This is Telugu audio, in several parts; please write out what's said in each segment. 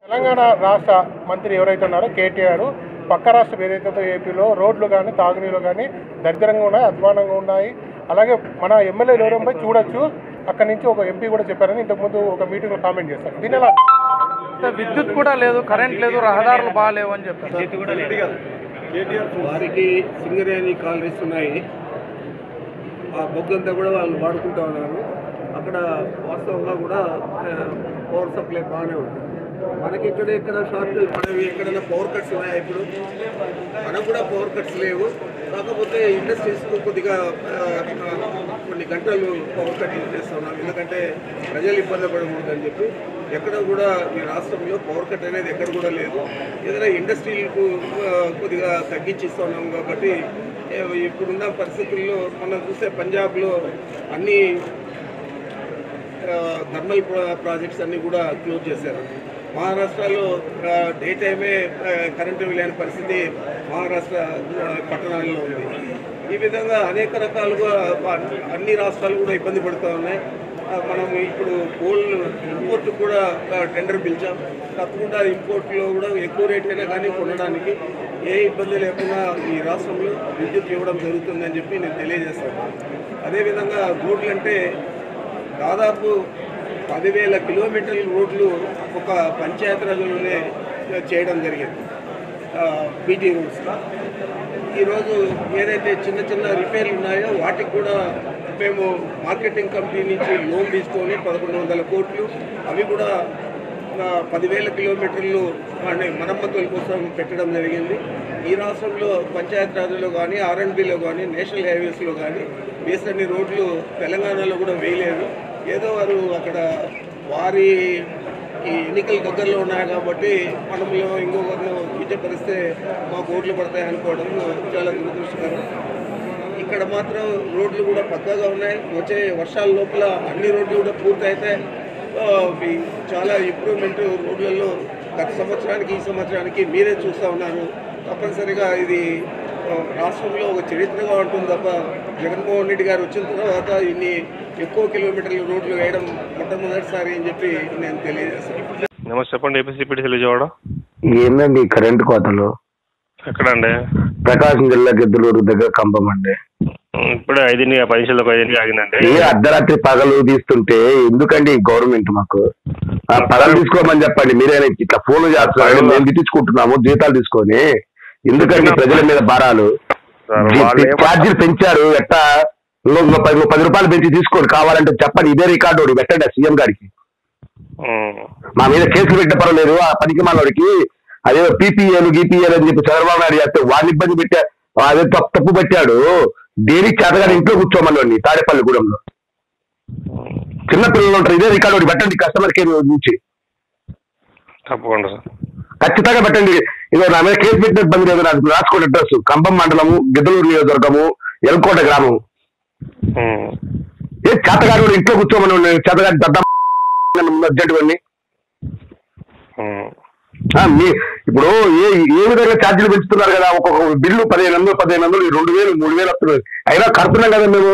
తెలంగాణ రాష్ట్ర మంత్రి ఎవరైతే ఉన్నారో కేటీఆర్ పక్క రాష్ట్రం ఏదైతే ఉందో ఏపీలో రోడ్లు కానీ తాగునీళ్ళు కానీ దరిద్రంగా ఉన్నాయి అధ్వానంగా ఉన్నాయి అలాగే మన ఎమ్మెల్యేలు ఎవరంపై చూడొచ్చు అక్కడి నుంచి ఒక ఎంపీ కూడా చెప్పారని ఇంతకుముందు ఒక మీటింగ్లో కామెంట్ చేశారు దీని ఎలా విద్యుత్ కూడా లేదు కరెంట్ లేదు రహదారులు బాగాలేవు అని చెప్పారు వారికి సింగరేణి కాలనీస్ ఉన్నాయి ఆ బొగ్గంతా కూడా వాళ్ళు వాడుకుంటా ఉన్నారు అక్కడ వాస్తవంగా కూడా ఆ, పవర్ సప్లై బాగానే ఉంది మనకి ఇక్కడ ఎక్కడ షార్ట్ మనవి ఎక్కడైనా పవర్ కట్స్ ఉన్నాయా ఇప్పుడు మనకు కూడా పవర్ కట్స్ లేవు కాకపోతే ఇండస్ట్రీస్కు కొద్దిగా ఆ, కొన్ని గంటలు పవర్ కట్ చేస్తా ఉన్నాం ఎందుకంటే ప్రజలు ఇబ్బంది పడకూడదని చెప్పి ఎక్కడ కూడా ఈ రాష్ట్రంలో పవర్ కట్ అనేది ఎక్కడ కూడా లేదు ఏదైనా ఇండస్ట్రీలకు ఆ, కొద్దిగా తగ్గించిస్తా ఉన్నాం కాబట్టి ఏ, ఇప్పుడున్న పరిస్థితుల్లో మనం చూస్తే పంజాబ్లో అన్ని ఆ, థర్మల్ ప్రా- ప్రాజెక్ట్స్ అన్నీ కూడా క్లోజ్ చేశారు మహారాష్ట్రలో ఆ, డే టైమే ఆ, కరెంటు లేని పరిస్థితి మహారాష్ట్ర ఆ, పట్టణాల్లో ఉంది ఈ విధంగా అనేక రకాలుగా అన్ని- అన్ని రాష్ట్రాలు కూడా ఇబ్బంది పడుతూ ఉన్నాయి ఆ, మనం ఇప్పుడు కోల్ ఇంపోర్ట్ కూడా ఆ, టెండర్ పిలిచాం తప్పకుండా ఇంపోర్ట్లో కూడా ఎక్కువ రేట్ అయినా కానీ కొనడానికి ఏ ఇబ్బంది లేకుండా ఈ రాష్ట్రంలో విద్యుత్ ఇవ్వడం జరుగుతుందని చెప్పి నేను తెలియజేస్తాను అదేవిధంగా రోడ్లు అంటే దాదాపు పదివేల కిలోమీటర్ల రోడ్లు ఒక పంచాయతీరాజ్లోనే చేయడం జరిగింది బీటీ రోడ్స్ ఈరోజు ఏదైతే చిన్న చిన్న రిపేర్లు ఉన్నాయో వాటికి కూడా మేము మార్కెటింగ్ కంపెనీ నుంచి లోన్ తీసుకొని పదకొండు వందల కోట్లు అవి కూడా ఆ, పదివేల కిలోమీటర్లు అంటే మరమ్మతుల కోసం పెట్టడం జరిగింది ఈ రాష్ట్రంలో పంచాయత్ రాజ్లో కానీ ఆర్ఎండ్బిలో కానీ నేషనల్ హైవేస్లో కానీ వేసన్ని రోడ్లు తెలంగాణలో కూడా వేయలేదు ఏదో వారు అక్కడ వారి ఈ ఎన్నికలు దగ్గరలో ఉన్నాయి కాబట్టి మనములో ఇంకొకరిని కించపరిస్తే మాకు ఓట్లు పడతాయి అనుకోవడం చాలా దురదృష్టకరం ఇక్కడ మాత్రం రోడ్లు కూడా పక్కాగా ఉన్నాయి వచ్చే వర్షాల లోపల అన్ని రోడ్లు కూడా పూర్తయితే ఆ, ఇవి చాలా ఇంప్రూవ్మెంట్ రోడ్లలో గత సంవత్సరానికి ఈ సంవత్సరానికి మీరే చూస్తూ ఉన్నారు తప్పనిసరిగా ఇది ఆ, రాష్ట్రంలో ఒక చరిత్రగా ఉంటుంది తప్ప జగన్మోహన్ రెడ్డి గారు వచ్చిన తర్వాత ఇన్ని ఎక్కువ కిలోమీటర్ల రోడ్లు వేయడం మొట్టమొదటిసారి అని చెప్పి నేను తెలియజేస్తాను నమస్తే చెప్పండి ఏపీసీపీటీసీ విజయవాడ ఏందండి ఈ కరెంటు కోతలు ఎక్కడండి ప్రకాశం జిల్లా గిద్దలూరు దగ్గర కంబం అండి ఉమ్, ఇప్పుడే ఐదింటికి పది నిమిషాలకు ఐదింటికి ఆగిందండి ఏ అర్ధరాత్రి పగలు తీస్తుంటే ఎందుకండి ఈ గవర్నమెంట్ మాకు ఆ పగలు తీసుకోమని చెప్పండి మీరైనా ఇట్లా ఫోన్లు చేస్తున్నారు మేము తిట్టించుకుంటున్నాము జీతాలు తీసుకొని ఎందుకండి ప్రజల మీద భారాలు సార్, వాళ్ళు ఏమంటారు? ఛార్జీలు పెంచారు ఎట్టా ఇంకో ఇంకో పది ఇంకో పది రూపాయలు పెంచి తీసుకోండి కావాలంటే చెప్పండి ఇదే రికార్డు ఒకటి పెట్టండి ఆ సీఎం గారికి ఉమ్, మా మీద కేసులు పెట్టే పర్వాలేదు ఆ పనికి మనోడికి అదే పీపీఏలు గీపీఏలు అని చెప్పి చంద్రబాబు నాయుడు చేస్తే వాడిని ఇబ్బంది పెట్టా అదే తప్పు తప్పు పెట్టాడు దేనికి చేతగాని ఇంట్లో కూర్చోమని తాడేపల్లిగూడెంలో ఉమ్, చిన్న పిల్లలు ఉంటారు ఇదే రికార్డు ఒకటి పెట్టండి కస్టమర్ కేర్ నుంచి తప్పకుండా సార్ ఖచ్చితంగా పెట్టండి ఇదో నా మీద కేసు పెట్టిన ఇబ్బంది లేదు నాకు రాసుకోండి అడ్రస్ కంబం మండలము గిద్దలూరు నియోజకవర్గము ఎల్కోట గ్రామం ఉమ్, ఏ చేతగాడు కూడా ఇంట్లో కూర్చోమని చేతగాడి దద్ద అర్జెంట్ వాడిని ఉమ్, ఆ, మీ ఇప్పుడు ఏ ఏ విధంగా ఛార్జీలు పెంచుతున్నారు కదా ఒక్కొక్క బిల్లు పదిహేను వందలు పదిహేను వందలు ఈ రెండు వేలు మూడు వేలు వస్తున్నాయి అయినా కడుతున్నాం కదా మేము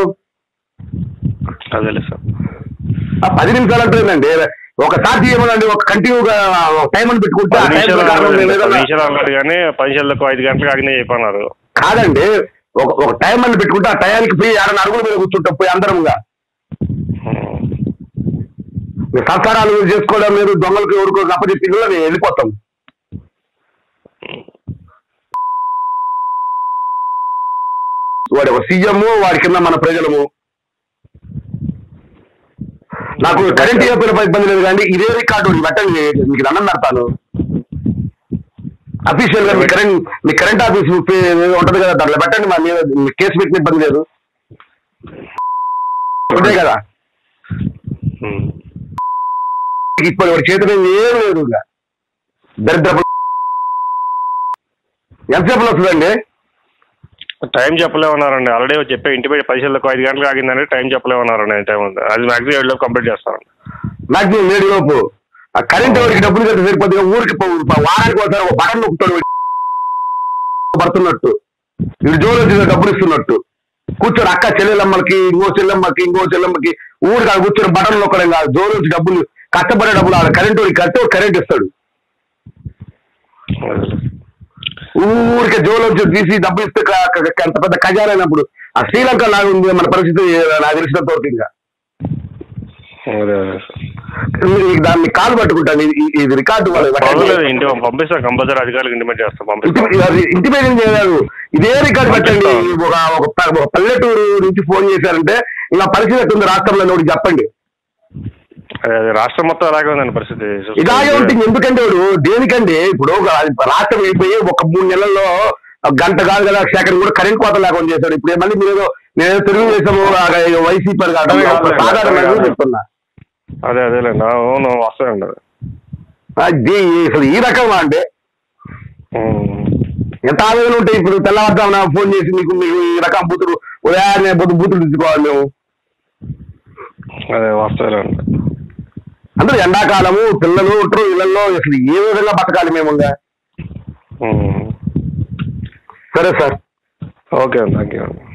అదేలే సార్ ఆ పది నిమిషాలు అంటుందండి ఒక ఛార్జీ ఏమోనండి ఒక కంటిన్యూగా టైం అని పెట్టుకుంటే ఆ పది టైం నిమిషాలు ప్రకారం అన్నారు, మేము పది ఏదైనా- నిమిషాలు అన్నారు కానీ పది నిమిషాలకు ఐదు గంటలకు ఆగినాయి చెప్పన్నారు కాదండి ఒక ఒక టైం అని పెట్టుకుంటే ఆ టయానికి పోయి ఆడ అరుగుల మీద కూర్చుంటాం పోయి అందరముగా ఉమ్, మీరు సంసారాలు చేసుకోవడం మీరు దొంగలకు ఎవరికో అప్పచెప్పి ఇల్లు మేము వెళ్ళిపోతాం వాడి ఒక సీఎం వాడి కింద మన ప్రజలము నాకు కరెంట్ అయిపోయిన ఇబ్బంది లేదు కానీ ఇదే రికార్డు ఒకటి పెట్టండి మీకు దండం పెడతాను అఫీషియల్ గా మీ కరెంట్ మీ కరెంట్ ఆఫీస్ ఉంటది కదా దాంట్లో పెట్టండి మా మీద మీ కేసు పెట్టిన ఇబ్బంది లేదు ఉంటే కదా ఉమ్. ఇప్పుడు వాడి చేతిలో ఏం లేదు ఇంకా దరిద్రపు ఎంతసేపులో వస్తుందండి టైం చెప్పలేమన్నారండి ఆల్రెడీ చెప్పే ఇంటి బయట పది నిమిషాలకు ఐదు గంటలకు ఆగిందని టైం చెప్పలేమన్నారండి టైం ఉంది అది మ్యాక్సిమం ఏడు లోపు కంప్లీట్ చేస్తాను మాక్సిమం నేడు లోపు ఆ కరెంట్ వాడికి డబ్బులు కట్టి సరిపోతుంది ఊరికి పో- పో- వారానికి ఒకసారి ఒక బటన్ నొక్కుతాడు వీడు. పడుతున్నట్టు వీడు జోలు వచ్చి డబ్బులు ఇస్తున్నట్టు కూర్చొని అక్క చెల్లెలమ్మకి ఇంకో చెల్లెమ్మకి ఇంకో చెల్లెమ్మకి ఊరికి అక్కడ కూర్చొని బటన్ నొక్కడం కాదు జోలు వచ్చి డబ్బులు కష్టపడే డబ్బులు ఆడ కరెంట్ వాడికి కడితే వాడు కరెంట్ ఇస్తాడు అదే. ఊరికే జోలోంచి తీసి డబ్బు ఇస్తే క- క- అంత పెద్ద ఖజానా అయినప్పుడు ఆ శ్రీలంక లాగా ఉంది మన పరిస్థితి నాకు తెలిసినంత వరకు ఇంకా అదే అదే మీరు ఈ దాన్ని కాలు పట్టుకుంటాను ఇది- ఇది- ఇది రికార్డు పర్వాలేదు ఇంటి పంపిస్తాం కంపల్సరీ అధికారులకు ఇంటిమేట్ చేస్తాం పంపిస్తాం ఇంటిమేషన్ చేయలేదు ఇదే రికార్డు పెట్టండి ఒక ఒక ప- ఒక పల్లెటూరు నుంచి ఫోన్ చేశారంటే ఇలా పరిస్థితి ఎట్టుంది రాష్ట్రంలో ఒకటి చెప్పండి అదే అదే రాష్ట్రం మొత్తం అలాగే ఉందండి పరిస్థితి ఇలాగే ఉంటుంది ఎందుకంటే వాడు దేనికండి ఇప్పుడు ఒక రాష్ట్రం అయిపోయి ఒక మూడు నెలల్లో గంట కాదు కదా సెకండ్ కూడా కరెంట్ కోత లేకుండా చేశాడు ఇప్పుడు మళ్ళీ మీరు నేను తెలుగుదేశం వైసీపీ అని కాదు అదే కాదు, సాధారణంగా అదే కాదు. చెప్తున్నా అదే అదేలేండి అవును వస్తాయండి అది అది అసలు ఈ రకంగా అంటే ఉమ్. ఎంత ఆవేదన ఉంటాయి ఇప్పుడు తెల్లవారుజామున ఫోన్ చేసి మీకు మీకు ఈ రకం బూతులు ఉదయాన్నే పొద్దు బూతులు తీసుకోవాలి మేము అదే వస్తాయండి అందరూ ఎండాకాలము పిల్లలు ఉంటారు ఇళ్లలో అసలు ఏ విధంగా బతకాలి మేము ఇంకా? ఉమ్. సరే సార్ ఓకే అండి థ్యాంక్ యూ అండి